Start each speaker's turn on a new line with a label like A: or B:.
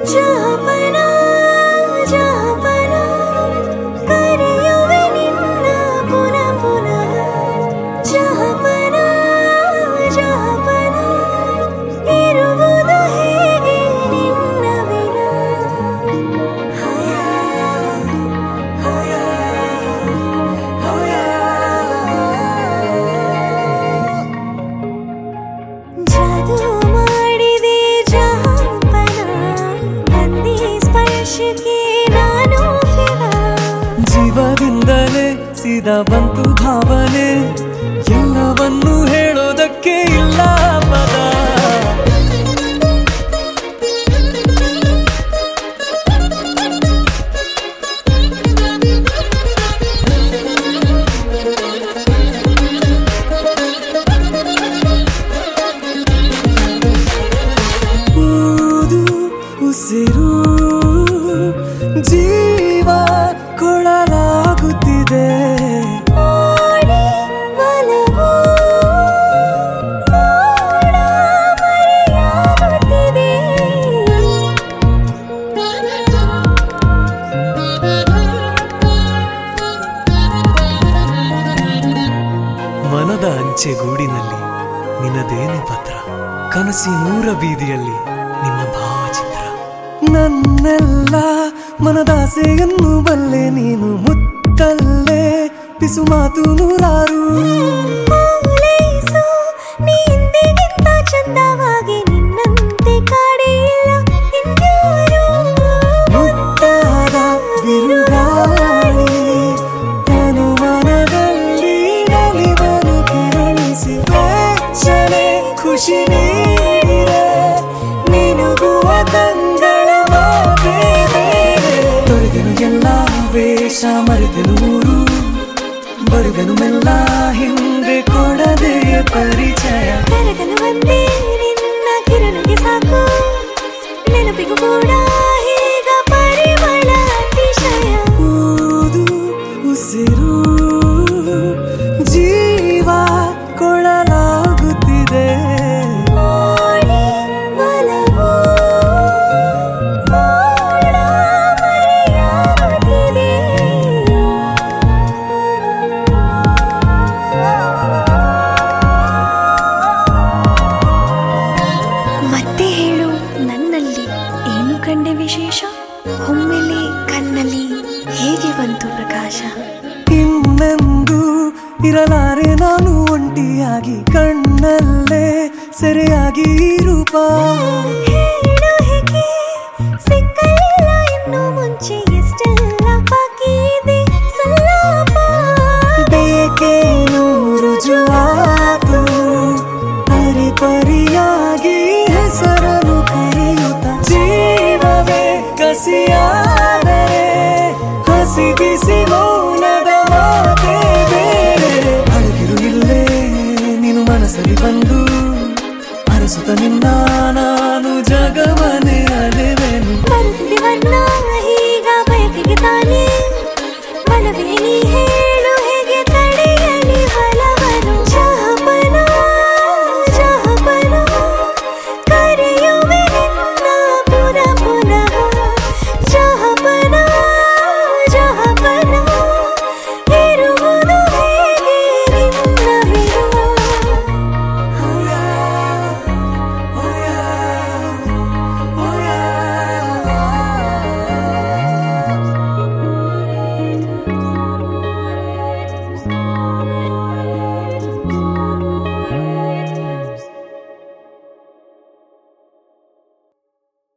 A: ಜಾಪನ ಜಾಪನ ಕರೆಯುವೆ ನಿನ್ನ ಪುನ ಪುನಃ ಜಾಪನ ಜಾಪನ ಇರುವುದು ಹೇಗೆ ನಿನ್ನ ವಿನ ಹಯ ಹಯ ಜಾದು ಮಾಡಿದೆ ಜಾಪನ ಬಂದಿ ಸ್ಪರ್ಶಕ್ಕೆ ನಾನು ಫಿದಾ
B: ಜೀವದಿಂದಲೇ ಸೀದಾ ಬಂತು ಭಾವನೆ ಎಲ್ಲವನ್ನೂ ಹೇಳೋದಕ್ಕೆ ಇಲ್ಲ ಪದ ಊದು ಉಸಿರು ಜೀವ ಕೊಡಲಾಗುತ್ತಿದೆ
A: ಓಡಿ ಒಲವು ಓಡ ಮರೆಯಾಗುತ್ತಿದೆ
B: ಮನದ ಅಂಚೆ ಗೂಡಿನಲ್ಲಿ ನಿನ್ನದೇನೆ ಪತ್ರ ಕನಸಿನೂರ ಬೀದಿಯಲ್ಲಿ ನಿನ್ನ ಭಾವಚಿತ್ರ ನನ್ನೆಲ್ಲ ಮನದಾಸೆಯನ್ನು ಬಲ್ಲೆ ನೀನು ಮುತ್ತಲ್ಲೇ ಪಿಸು ಮಾತು ನೂರಾರು
A: ಓಲೈಸು ನೀ ಹಿಂದೆಗಿಂತ ಚಂದವಾಗಿ ನಿನ್ನಂತೆ ಕಾಡಿಲ್ಲ ಇನ್ಯಾರು
B: ಮುತ್ತಾದ ಬಿರುಗಾಳಿ ಅನುಮಾನದಲ್ಲಿ ನಲಿವನು ಕೆರಳಿಸಿ ಬೆಚ್ಚನೆ ಖುಷಿ ನೀಡಿರೆ ನಿನುಗುವ ಕಂಗಳ ಮಾತೆ ಬೇರೆ. ತೊರೆದೆನು ಎಲ್ಲ ವೇಷ ಮರೆತೆನು ಊರು ಬರುವೆನು ಮೆಲ್ಲ ಹಿಂದೆ ಕೊಡದೆಯ ಪರಿಚಯ
A: ಕರಗಲು ಒಂದೇ ನಿನ್ನ ಕಿರಣಕ್ಕೆ ಸಾಕು ನೆನಪಿಗೂ ಕೂಡ ಹೀಗ ಪರಿಮಳ ಅತಿಶಯ
B: ಊದು ಉಸಿರು ಜೀವ ಕೊಡಲಾಗುತ್ತಿದೆ
A: ಓಡಿ ಒಲವು ಓಡ ಮರೆಯಾಗುತ್ತಿದೆ ಮತ್ತೆ ಹೇಳು ನನ್ನಲ್ಲಿ ಏನು ಕಂಡೆ ವಿಶೇಷ ಒಮ್ಮೆಲೆ ಕಣ್ಣಲ್ಲಿ ಹೇಗೆ ಬಂತು ಪ್ರಕಾಶ
B: ಇನ್ನೆಂದು ಇರಲಾರೆ ನಾನು ಒಂಟಿಯಾಗಿ ಕಣ್ಣಲ್ಲೇ ಸೆರೆಯಾಗಿ ಈ ರೂಪ
A: ಹೇಳು ಹೇಗೆ ಸಿಕ್ಕಲಿಲ್ಲ ಇನ್ನು ಮುಂಚೆ